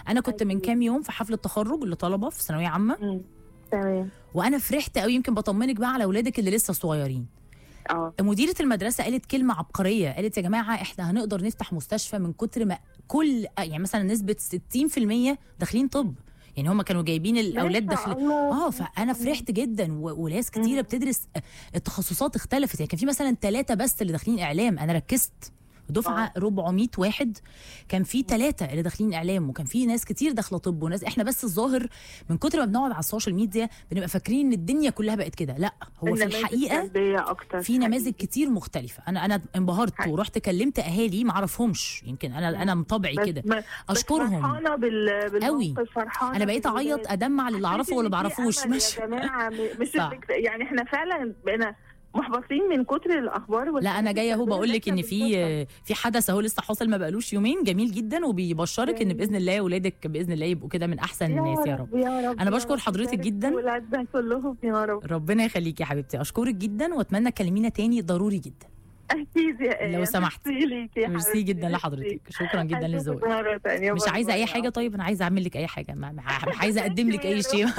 انا كنت من أكيد. كام يوم في حفله تخرج لطلبه في ثانويه عامه مم. تمام وانا فرحت قوي يمكن بطمنك بقى على اولادك اللي لسه صغيرين اه مديره المدرسه قالت كلمه عبقريه قالت يا جماعه احنا هنقدر نفتح مستشفى من كتر ما كل يعني مثلا نسبه 60% داخلين طب يعني هم كانوا جايبين الاولاد ما شاء داخل الله. اه فانا فرحت جدا و- وناس كتيره بتدرس التخصصات اختلفت يعني كان في مثلا ثلاثه بس اللي داخلين اعلام انا ركزت دفعه 400 واحد كان في ثلاثه اللي داخلين اعلام وكان في ناس كتير داخله طب وناس احنا بس الظاهر من كتر ما بنقعد على السوشيال ميديا بنبقى فاكرين ان الدنيا كلها بقت كده لا هو في النماذج الحقيقه سلبية اكتر في نماذج حقيقي. كتير مختلفة أنا أنا انبهرت حقيقي. ورحت كلمت أهالي ما أعرفهمش يمكن أنا أنا مطبعي بس كده ما- بس أشكرهم فرحانة بال... قوي. بالموقف فرحانة أنا بقيت أعيط بالولاد. أدمع للي أعرفه واللي حسيت إن في بعرفوش أمل مش يا جماعة م- مش صح. الفكرة- يعني احنا فعلا بقينا محبطين من كتر الاخبار لا انا جايه اهو بقول لك ان في في حدث اهو لسه حاصل ما بقالوش يومين جميل جدا وبيبشرك ان باذن الله اولادك باذن الله يبقوا كده من احسن الناس يا رب يا رب أنا يا بشكر رب. حضرتك يبارك جداً. في ولادنا كلهم يا رب ربنا يخليكي يا حبيبتي اشكرك جدا واتمنى تكلمينا تاني ضروري جدا اكيد يا ايه لو سمحت. ميرسي ليكي يا ميرسي حبيبتي، جدا ميرسي. لحضرتك شكرا جدا أشوفك لذوقك مرة تانية مش باي عايزه باي. اي حاجه طيب انا عايزه اعمل لك اي حاجه ما ما- مش عايزه اقدم لك اي شيء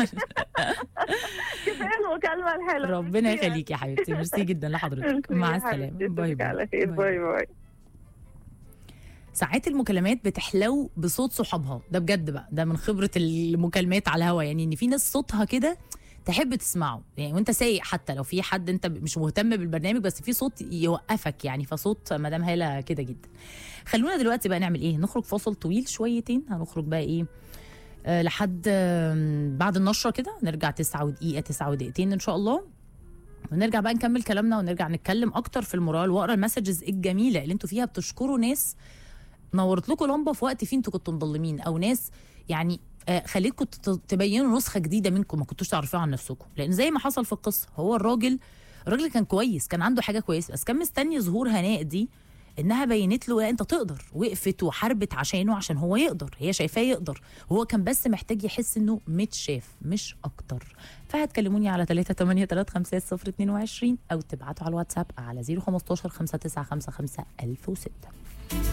كفايه المكالمه الحلوه ربنا ميرسي. يخليكي يا حبيبتي ميرسي جدا لحضرتك ميرسي مع يا السلامه حبيبتي، باي تصبحي على باي خير باي باي ساعات المكالمات بتحلو بصوت صحابها ده بجد بقى ده من خبره المكالمات على الهوا يعني ان في ناس صوتها كده تحب تسمعه يعني وانت سايق حتى لو في حد انت مش مهتم بالبرنامج بس في صوت يوقفك يعني فصوت مدام هاله كده جدا خلونا دلوقتي بقى نعمل ايه نخرج فاصل طويل شويتين هنخرج بقى ايه آه لحد آم، بعد النشره كده نرجع تسعة ودقيقه تسعة ودقيقتين ان شاء الله ونرجع بقى نكمل كلامنا ونرجع نتكلم اكتر في المورال واقرا المسجز الجميله اللي انتوا فيها بتشكروا ناس نورت لكم لمبه في وقت فيه انتوا كنتوا مضلمين او ناس يعني آه خليتكم تت- تبينوا نسخه جديده منكم ما كنتوش تعرفوها عن نفسكم لان زي ما حصل في القصه هو الراجل الراجل كان كويس كان عنده حاجه كويسه بس كان مستني ظهور هناء دي انها بينت له لا انت تقدر وقفت وحاربت عشانه عشان هو يقدر هي شايفاه يقدر وهو كان بس محتاج يحس انه متشاف مش اكتر فهتكلموني على 3 8 3 5 0 22 او تبعتوا على الواتساب على 015 595 1006